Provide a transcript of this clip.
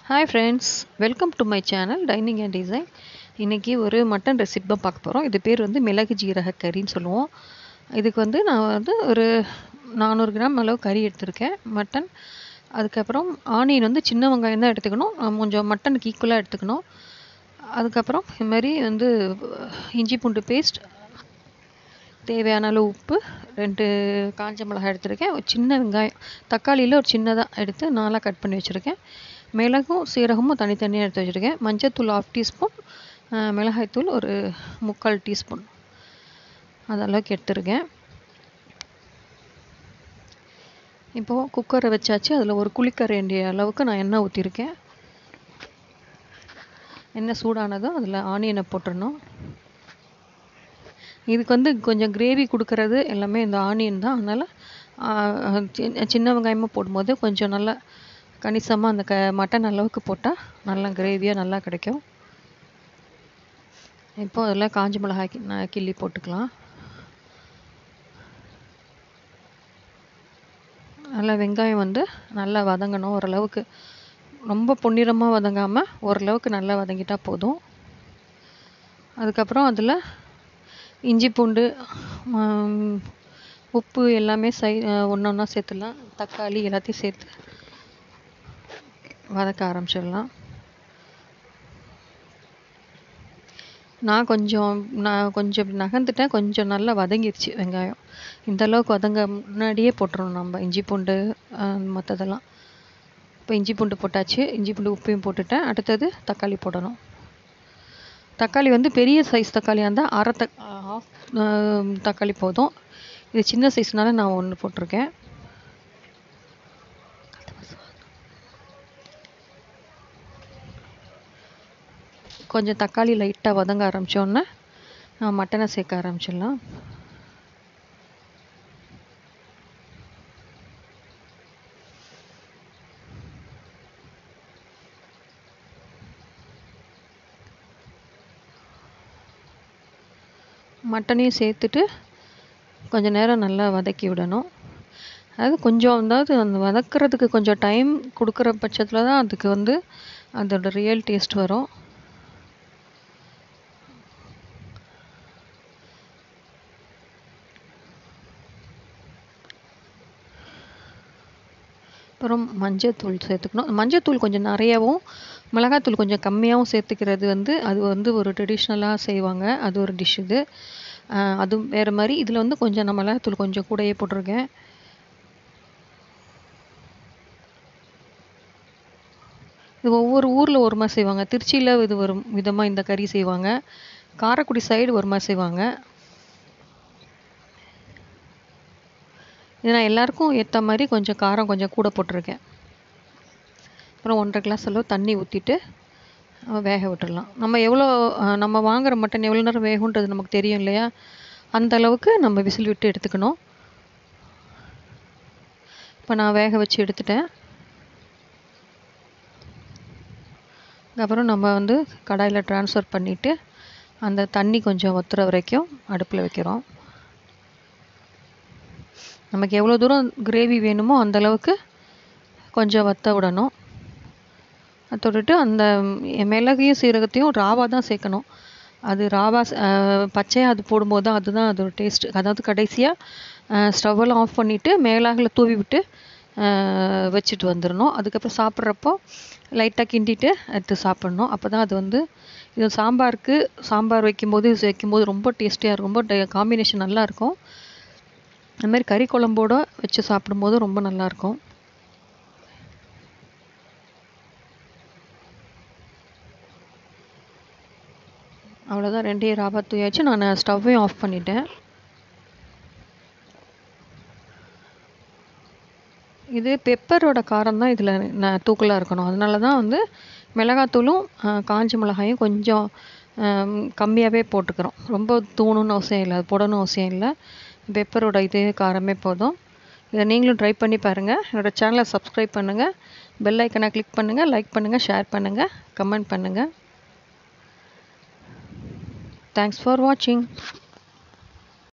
hi friends welcome to my channel dining and design இன்றைக்கி ஒரு mutton recipe தான் பார்க்க போகிறோம் இது பேர் வந்து மிளகு ஜீரக கறின்னு சொல்லுவோம் இதுக்கு வந்து நான் வந்து ஒரு நானூறு கிராம் அளவு கறி எடுத்திருக்கேன் மட்டன் அதுக்கப்புறம் ஆனியன் வந்து சின்ன வெங்காயம் தான் எடுத்துக்கணும் அஹ் கொஞ்சம் மட்டனுக்கு ஈக்குவலாக எடுத்துக்கணும் அதுக்கப்புறம் இது மாதிரி வந்து இஞ்சி பூண்டு பேஸ்ட் தேவையான அளவு உப்பு ரெண்டு காஞ்ச மிளகாய் எடுத்திருக்கேன் ஒரு சின்ன வெங்காயம் தக்காளியில் ஒரு சின்னதாக எடுத்து நாலாக கட் பண்ணி வச்சுருக்கேன் மிளகும் சீரகமும் தனித்தனியாக எடுத்து வச்சுருக்கேன் மஞ்சத்தூள் ஆஃப் டீஸ்பூன் மிளகாய்த்தூள் ஒரு முக்கால் டீஸ்பூன் அதளவுக்கு எடுத்துருக்கேன் இப்போது குக்கரை வச்சாச்சு அதில் ஒரு குளிக்கரண்டிய அளவுக்கு நான் எண்ணெய் ஊற்றிருக்கேன் எண்ணெய் சூடானதும் அதில் ஆனியனை போட்டுடணும் இதுக்கு வந்து கொஞ்சம் கிரேவி கொடுக்கறது எல்லாமே இந்த ஆனியன் தான் அதனால் சின்ன வெங்காயமாக போடும்போது கொஞ்சம் நல்லா கணிசமாக அந்த க மட்டன் அளவுக்கு போட்டால் நல்லா கிரேவியாக நல்லா கிடைக்கும் இப்போ அதில் காஞ்சி மிளகாய் கி- நான் கிள்ளி போட்டுக்கலாம் நல்லா வெங்காயம் வந்து நல்லா வதங்கணும் ஓரளவுக்கு ரொம்ப பொன்னிறமாக வதங்காமல் ஓரளவுக்கு நல்லா வதங்கிட்டா போதும் அதுக்கப்புறம் அதில் இஞ்சி பூண்டு ஆம், உப்பு எல்லாமே சை ஒன்று ஒன்றா சேர்த்துலாம் தக்காளி எல்லாத்தையும் சேர்த்து வதக்க ஆரம்பிச்சிடலாம் நான் கொஞ்சம் நான் கொஞ்சம் இப்படி நகர்ந்துட்டேன் கொஞ்சம் நல்லா வதங்கிருச்சு வெங்காயம் இந்த அளவுக்கு வதங்க முன்னாடியே போட்டுறணும் நம்ம இஞ்சி பூண்டு மற்றதெல்லாம் இப்போ இஞ்சி பூண்டு போட்டாச்சு இஞ்சி பூண்டு உப்பையும் போட்டுட்டேன் அடுத்தது தக்காளி போடணும் தக்காளி வந்து பெரிய சைஸ் தக்காளியாக இருந்தால் அரை தக் ஆஃப் தக்காளி போதும் இது சின்ன சைஸ்னால நான் ஒன்று போட்டிருக்கேன் கொஞ்சம் தக்காளி லைட்டாக வதங்க ஆரம்பித்தோன்னே மட்டனை சேர்க்க ஆரம்பிச்சிடலாம் மட்டனையும் சேர்த்துட்டு கொஞ்ச நேரம் நல்லா வதக்கி விடணும் அது கொஞ்சம் அதாவது அந்த வதக்குறதுக்கு கொஞ்சம் டைம் கொடுக்குற பட்சத்தில் தான் அதுக்கு வந்து அதோட ரியல் டேஸ்ட் வரும் அப்புறம் மஞ்சத்தூள் சேர்த்துக்கணும் மஞ்சத்தூள் கொஞ்சம் நிறையவும் மிளகாத்தூள் கொஞ்சம் கம்மியாகவும் சேர்த்துக்கிறது வந்து அது வந்து ஒரு ட்ரெடிஷ்னலாக செய்வாங்க அது ஒரு டிஷ் இது ஆஹ் அதுவும் வேறு மாதிரி இதில் வந்து கொஞ்சம் நான் மிளகாத்தூள் கொஞ்சம் கூடயே போட்டிருக்கேன் இது ஒவ்வொரு ஊரில் ஒரு மாதிரி செய்வாங்க திருச்சியில் இது ஒரு விதமாக இந்த கறி செய்வாங்க காரைக்குடி சைடு ஒரு மாதிரி செய்வாங்க இது நான் எல்லாருக்கும் ஏற்ற மாதிரி கொஞ்சம் காரம் கொஞ்சம் கூட போட்டிருக்கேன் அப்புறம் ஒன்றரை கிளாஸ் அளவு தண்ணி ஊற்றிட்டு வேக விட்டுடலாம் நம்ம எவ்வளோ அஹ், நம்ம வாங்குற மட்டன் எவ்வளோ நேரம் வேகுன்றது நமக்கு தெரியும் இல்லையா அந்த அளவுக்கு நம்ம விசில் விட்டு எடுத்துக்கணும் இப்போ நான் வேக வச்சு எடுத்துட்டேன் அப்புறம் நம்ம வந்து கடாயில் ட்ரான்ஸ்ஃபர் பண்ணிவிட்டு அந்த தண்ணி கொஞ்சம் வத்துற வரைக்கும் அடுப்பில் வைக்கிறோம் நமக்கு எவ்வளோ தூரம் கிரேவி வேணுமோ அந்த அளவுக்கு கொஞ்சம் வத்த விடணும் அதை தொட்டுட்டு அந்த ம், மிளகையும் சீரகத்தையும் ராவாக தான் சேர்க்கணும் அது ராவா பச்சையாக அது போடும்போது தான் அதுதான் அதோட டேஸ்ட் அதாவது கடைசியாக ஸ்டவ்வெல்லாம் ஆஃப் பண்ணிவிட்டு மேலாகில் தூவி விட்டு அஹ், வச்சுட்டு வந்துடணும் அதுக்கப்புறம் சாப்பிட்றப்போ லைட்டாக கிண்டிட்டு எடுத்து சாப்பிட்ணும் அப்போ தான் அது வந்து இது சாம்பாருக்கு சாம்பார் வைக்கும்போது இது வைக்கும்போது ரொம்ப டேஸ்டியாக இருக்கும் ரொம்ப காம்பினேஷன் நல்லாயிருக்கும் அந்த மாதிரி கறி குழம்போட வச்சு சாப்பிடும்போது ரொம்ப நல்லாயிருக்கும் அவ்வளோதான் ரெண்டையும் ராபா தூயாச்சு நான் ஸ்டவ்வையும் ஆஃப் பண்ணிட்டேன் இது பெப்பரோட காரம் தான் இதில் நான் தூக்கலாக இருக்கணும் அதனால தான் வந்து மிளகாத்தூளும் ஆஹ், காஞ்ச மிளகாயும் கொஞ்சம் கம்மியாகவே போட்டுக்கிறோம் ரொம்ப தூணுன்னு அவசியம் இல்லை அது போடணும் அவசியம் இல்லை பெப்பரோட இதே காரமே போதும் இதை நீங்களும் ட்ரை பண்ணி பாருங்கள் என்னோட சேனலை சப்ஸ்கிரைப் பண்ணுங்கள் பெல் ஐக்கனை கிளிக் பண்ணுங்கள் லைக் பண்ணுங்கள் ஷேர் பண்ணுங்கள் கமெண்ட் பண்ணுங்கள் தேங்க்ஸ் ஃபார் வாட்சிங்